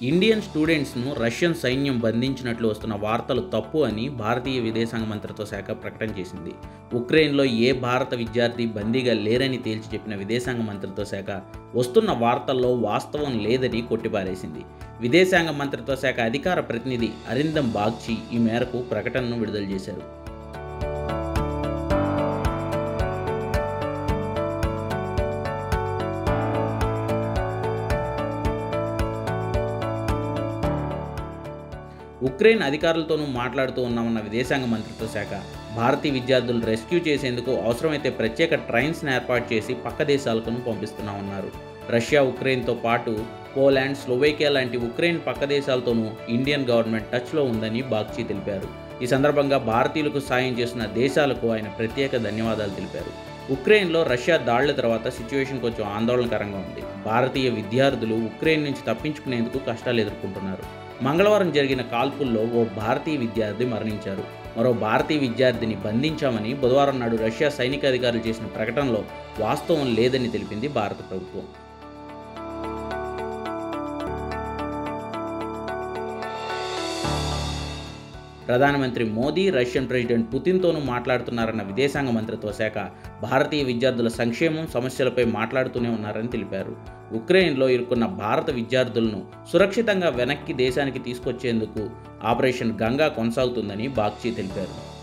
Indian స్టూడెంట్స్ను Russian సైన్యం బంధించినట్లు వస్తున్న వార్తలు తప్పు అని భారతీయ విదేశాంగ మంత్రిత్వ శాఖ ప్రకటన చేసింది ఉక్రెయిన్లో ఏ భారత విద్యార్థి బందీగా లేరని తేల్చి చెప్పిన విదేశాంగ మంత్రిత్వ శాఖ వస్తున్న వార్తల్లో వాస్తవం లేదని కొట్టిపారేసింది విదేశాంగ మంత్రిత్వ శాఖ అధికార ప్రతినిధి అరిందం బాగ్చి ఈ మేరకు ప్రకటనను విడుదల చేశారు ఉక్రెయిన్ అధికారులతోనూ మాట్లాడుతూ ఉన్నామన్న విదేశాంగ మంత్రిత్వ శాఖ భారతీయ విద్యార్థులు రెస్క్యూ చేసేందుకు అవసరమైతే ప్రత్యేక ట్రైన్స్ను ఏర్పాటు చేసి పక్క దేశాలకు పంపిస్తున్నామన్నారు రష్యా ఉక్రెయిన్తో పాటు పోలాండ్ స్లోవేకియా లాంటి ఉక్రెయిన్ పక్క దేశాలతోనూ ఇండియన్ గవర్నమెంట్ టచ్లో ఉందని బాగ్చి తెలిపారు ఈ సందర్భంగా భారతీయులకు సాయం చేసిన దేశాలకు ఆయన ప్రత్యేక ధన్యవాదాలు తెలిపారు ఉక్రెయిన్లో రష్యా దాడుల తర్వాత సిచ్యువేషన్ కొంచెం ఆందోళనకరంగా ఉంది భారతీయ విద్యార్థులు ఉక్రెయిన్ నుంచి తప్పించుకునేందుకు కష్టాలు ఎదుర్కొంటున్నారు మంగళవారం జరిగిన కాల్పుల్లో ఓ భారతీయ విద్యార్థి మరణించారు మరో భారతీయ విద్యార్థిని బంధించామని బుధవారం నాడు రష్యా సైనిక అధికారులు చేసిన ప్రకటనలో వాస్తవం లేదని తెలిపింది భారత ప్రభుత్వం ప్రధానమంత్రి మోదీ రష్యన్ ప్రెసిడెంట్ పుతిన్తోనూ మాట్లాడుతున్నారన్న విదేశాంగ మంత్రిత్వ శాఖ భారతీయ విద్యార్థుల సంక్షేమం సమస్యలపై మాట్లాడుతూనే ఉన్నారని తెలిపారు ఉక్రెయిన్లో ఇరుక్కున్న భారత విద్యార్థులను సురక్షితంగా వెనక్కి దేశానికి తీసుకొచ్చేందుకు ఆపరేషన్ గంగా కొనసాగుతుందని బాగ్చి తెలిపారు